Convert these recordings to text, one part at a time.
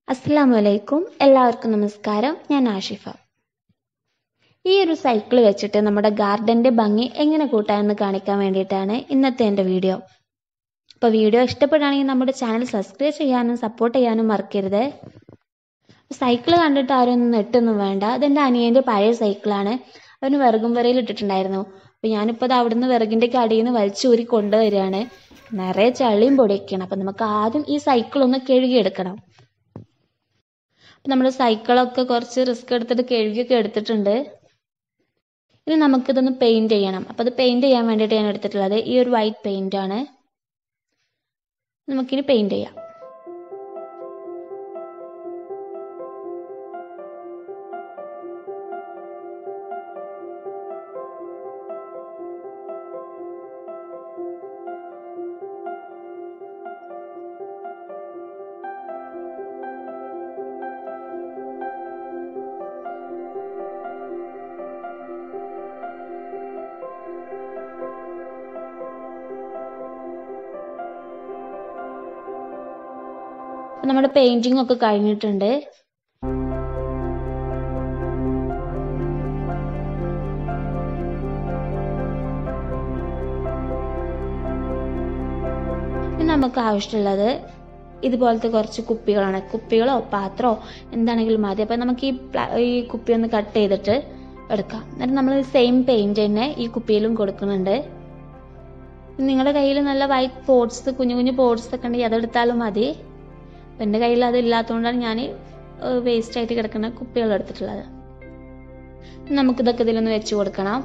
അസ്സാം വലൈക്കും എല്ലാവർക്കും നമസ്കാരം ഞാൻ ആഷിഫ ഈ ഒരു സൈക്കിൾ വെച്ചിട്ട് നമ്മുടെ ഗാർഡൻ്റെ ഭംഗി എങ്ങനെ കൂട്ടാമെന്ന് കാണിക്കാൻ വേണ്ടിയിട്ടാണ് ഇന്നത്തെ എൻ്റെ വീഡിയോ അപ്പോൾ വീഡിയോ ഇഷ്ടപ്പെടുകയാണെങ്കിൽ നമ്മുടെ ചാനൽ സബ്സ്ക്രൈബ് ചെയ്യാനും സപ്പോർട്ട് ചെയ്യാനും മറക്കരുത് സൈക്കിൾ കണ്ടിട്ട് ആരും ഒന്നും നെട്ടൊന്നും വേണ്ട അതെൻ്റെ അനിയൻ്റെ പഴയ സൈക്കിളാണ് അവന് വിറകും വരയിൽ ഇട്ടിട്ടുണ്ടായിരുന്നു അപ്പോൾ ഞാനിപ്പോൾ അത് അവിടുന്ന് വിറകിൻ്റെ അടിയിൽ നിന്ന് വലിച്ചൂരി കൊണ്ടുവരികയാണ് നിറയെ ചളിയും പൊടിയൊക്കെയാണ് അപ്പം നമുക്ക് ആദ്യം ഈ സൈക്കിൾ ഒന്ന് കഴുകിയെടുക്കണം അപ്പം നമ്മൾ സൈക്കിളൊക്കെ കുറച്ച് റിസ്ക് എടുത്തിട്ട് കഴുകിയൊക്കെ എടുത്തിട്ടുണ്ട് ഇനി നമുക്കിതൊന്ന് പെയിൻറ് ചെയ്യണം അപ്പോൾ അത് പെയിൻറ് ചെയ്യാൻ വേണ്ടിയിട്ട് ഞാൻ എടുത്തിട്ടുള്ളത് ഈ ഒരു വൈറ്റ് പെയിൻ്റ് ആണ് നമുക്കിനി പെയിൻറ് ചെയ്യാം നമ്മുടെ പെയിൻറ്റിംഗ് ഒക്കെ കഴിഞ്ഞിട്ടുണ്ട് ഇനി നമുക്ക് ആവശ്യമുള്ളത് ഇതുപോലത്തെ കുറച്ച് കുപ്പികളാണ് കുപ്പികളോ പാത്രമോ എന്താണെങ്കിലും മതി അപ്പം നമുക്ക് ഈ ഈ കുപ്പി ഒന്ന് കട്ട് ചെയ്തിട്ട് എടുക്കാം എന്നിട്ട് നമ്മൾ സെയിം പെയിൻറ് തന്നെ ഈ കുപ്പിയിലും കൊടുക്കുന്നുണ്ട് നിങ്ങളുടെ കയ്യിൽ നല്ല വൈറ്റ് പോട്ട്സ് കുഞ്ഞു കുഞ്ഞു പോട്ട്സ് ഒക്കെ ഉണ്ടെങ്കിൽ അതെടുത്താലും മതി അപ്പം എൻ്റെ കയ്യിൽ അത് ഇല്ലാത്തതുകൊണ്ടാണ് ഞാൻ വേസ്റ്റ് ആയിട്ട് കിടക്കുന്ന കുപ്പികൾ എടുത്തിട്ടുള്ളത് നമുക്കിതൊക്കെ ഇതിലൊന്ന് വെച്ച് കൊടുക്കണം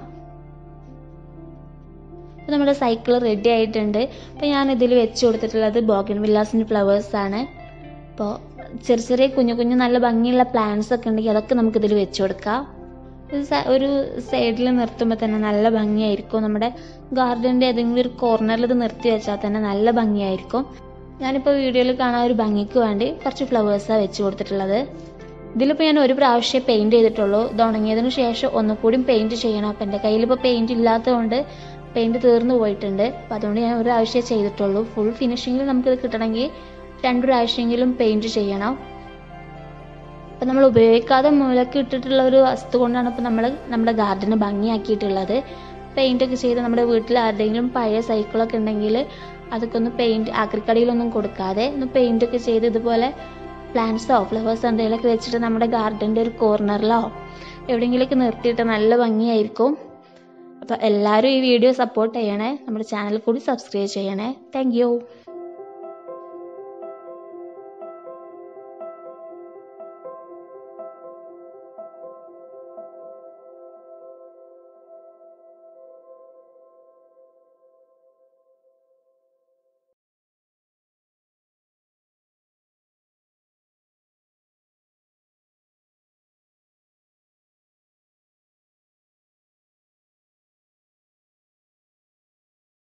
അപ്പോൾ നമ്മുടെ സൈക്കിൾ റെഡി ആയിട്ടുണ്ട് അപ്പോൾ ഞാൻ ഇതിൽ വെച്ച് കൊടുത്തിട്ടുള്ളത് ബോഗൻ വില്ലാസിൻ്റെ ഫ്ലവേഴ്സ് ആണ് അപ്പോൾ ചെറിയ ചെറിയ കുഞ്ഞു കുഞ്ഞു നല്ല ഭംഗിയുള്ള പ്ലാന്റ്സ് ഒക്കെ ഉണ്ടെങ്കിൽ അതൊക്കെ നമുക്കിതിൽ വെച്ച് കൊടുക്കാം ഒരു സൈഡിൽ നിർത്തുമ്പോൾ തന്നെ നല്ല ഭംഗിയായിരിക്കും നമ്മുടെ ഗാർഡൻ്റെ ഏതെങ്കിലും ഒരു കോർണറിൽ ഇത് നിർത്തി വെച്ചാൽ തന്നെ നല്ല ഭംഗിയായിരിക്കും ഞാനിപ്പോൾ വീഡിയോയിൽ കാണാൻ ഒരു ഭംഗിക്ക് വേണ്ടി കുറച്ച് ഫ്ലവേഴ്സാണ് വെച്ച് കൊടുത്തിട്ടുള്ളത് ഇതിലിപ്പോൾ ഞാൻ ഒരു പ്രാവശ്യം പെയിൻറ് ചെയ്തിട്ടുള്ളൂ ഇത് ഉണങ്ങിയതിന് ശേഷം ഒന്നുകൂടി പെയിൻറ് ചെയ്യണം അപ്പം എൻ്റെ കയ്യിലിപ്പോൾ പെയിൻറ് ഇല്ലാത്തതുകൊണ്ട് പെയിൻറ് തീർന്നു പോയിട്ടുണ്ട് അപ്പോൾ അതുകൊണ്ട് ഞാൻ ഒരു പ്രാവശ്യമേ ചെയ്തിട്ടുള്ളൂ ഫുൾ ഫിനിഷിങ്ങിൽ നമുക്കിത് കിട്ടണമെങ്കിൽ രണ്ട് പ്രാവശ്യമെങ്കിലും പെയിൻറ് ചെയ്യണം അപ്പം നമ്മൾ ഉപയോഗിക്കാതെ മൂലക്ക് ഇട്ടിട്ടുള്ള ഒരു വസ്തു കൊണ്ടാണ് ഇപ്പോൾ നമ്മൾ നമ്മുടെ ഗാർഡന് ഭംഗിയാക്കിയിട്ടുള്ളത് പെയിൻ്റ് ഒക്കെ ചെയ്ത് നമ്മുടെ വീട്ടിൽ ആരുടെയെങ്കിലും പഴയ സൈക്കിളൊക്കെ ഉണ്ടെങ്കിൽ അതൊക്കെ ഒന്ന് പെയിൻറ് ആക്രിക്കടിയിലൊന്നും കൊടുക്കാതെ ഒന്ന് പെയിൻ്റ് ഒക്കെ ചെയ്ത് ഇതുപോലെ പ്ലാന്റ്സോ ഫ്ലവേഴ്സോ എന്തെങ്കിലുമൊക്കെ വെച്ചിട്ട് നമ്മുടെ ഗാർഡൻ്റെ ഒരു കോർണറിലോ എവിടെയെങ്കിലുമൊക്കെ നിർത്തിയിട്ട് നല്ല ഭംഗിയായിരിക്കും അപ്പോൾ എല്ലാവരും ഈ വീഡിയോ സപ്പോർട്ട് ചെയ്യണേ നമ്മുടെ ചാനൽ കൂടി സബ്സ്ക്രൈബ് ചെയ്യണേ താങ്ക്